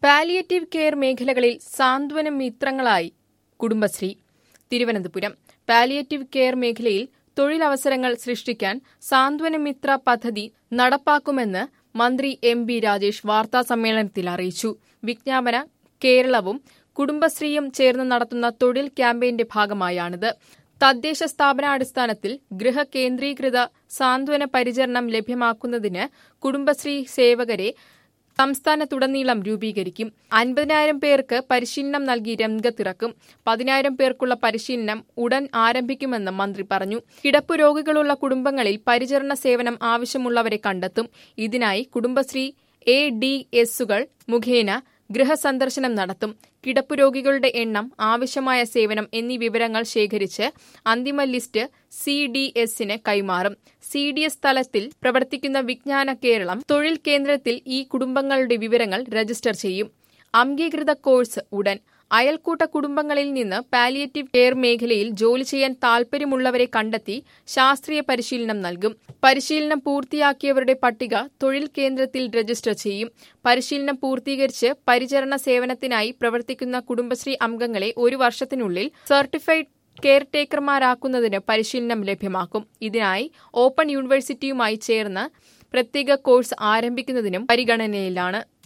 palliative care മേഖലകളിൽ സാന്ത്വന മിത്രങ്ങളായി കുടുംബശ്രീ തിരുവനന്തപുരം പാലിയേറ്റീവ് കെയർ മേഖലയിൽ തൊഴിലവസരങ്ങൾ സൃഷ്ടിക്കാൻ സാന്ത്വന മിത്ര പദ്ധതി നടപ്പാക്കുമെന്ന് മന്ത്രി എം ബി രാജേഷ് വാർത്താസമ്മേളനത്തിൽ അറിയിച്ചു വിജ്ഞാപന കേരളവും കുടുംബശ്രീയും ചേർന്ന് നടത്തുന്ന തൊഴിൽ ക്യാമ്പയിന്റെ ഭാഗമായാണിത് തദ്ദേശ സ്ഥാപനാടിസ്ഥാനത്തിൽ ഗൃഹകേന്ദ്രീകൃത സാന്ത്വന പരിചരണം ലഭ്യമാക്കുന്നതിന് കുടുംബശ്രീ സേവകരെ സംസ്ഥാനത്തുടനീളം രൂപീകരിക്കും അൻപതിനായിരം പേർക്ക് പരിശീലനം നൽകി രംഗത്തിറക്കും പതിനായിരം പേർക്കുള്ള പരിശീലനം ഉടൻ ആരംഭിക്കുമെന്ന് മന്ത്രി പറഞ്ഞു കിടപ്പു രോഗികളുള്ള കുടുംബങ്ങളിൽ പരിചരണ സേവനം ആവശ്യമുള്ളവരെ കണ്ടെത്തും ഇതിനായി കുടുംബശ്രീ എ ഡി എസുകൾ മുഖേന ഗൃഹസന്ദർശനം നടത്തും കിടപ്പു രോഗികളുടെ എണ്ണം ആവശ്യമായ സേവനം എന്നീ വിവരങ്ങൾ ശേഖരിച്ച് അന്തിമ ലിസ്റ്റ് സി ഡി എസിന് കൈമാറും സി ഡി എസ് തലത്തിൽ പ്രവർത്തിക്കുന്ന വിജ്ഞാന കേരളം തൊഴിൽ കേന്ദ്രത്തിൽ ഈ കുടുംബങ്ങളുടെ വിവരങ്ങൾ രജിസ്റ്റർ ചെയ്യും അംഗീകൃത കോഴ്സ് ഉടൻ അയൽക്കൂട്ട കുടുംബങ്ങളിൽ നിന്ന് പാലിയേറ്റീവ് കെയർ മേഖലയിൽ ജോലി ചെയ്യാൻ താൽപര്യമുള്ളവരെ കണ്ടെത്തി ശാസ്ത്രീയ പരിശീലനം നൽകും പരിശീലനം പൂർത്തിയാക്കിയവരുടെ പട്ടിക തൊഴിൽ കേന്ദ്രത്തിൽ രജിസ്റ്റർ ചെയ്യും പരിശീലനം പൂർത്തീകരിച്ച് പരിചരണ സേവനത്തിനായി പ്രവർത്തിക്കുന്ന കുടുംബശ്രീ അംഗങ്ങളെ ഒരു വർഷത്തിനുള്ളിൽ സർട്ടിഫൈഡ് കെയർ ടേക്കർമാരാക്കുന്നതിന് പരിശീലനം ലഭ്യമാക്കും ഇതിനായി ഓപ്പൺ യൂണിവേഴ്സിറ്റിയുമായി ചേർന്ന് പ്രത്യേക കോഴ്സ് ആരംഭിക്കുന്നതിനും പരിഗണനയിലാണ്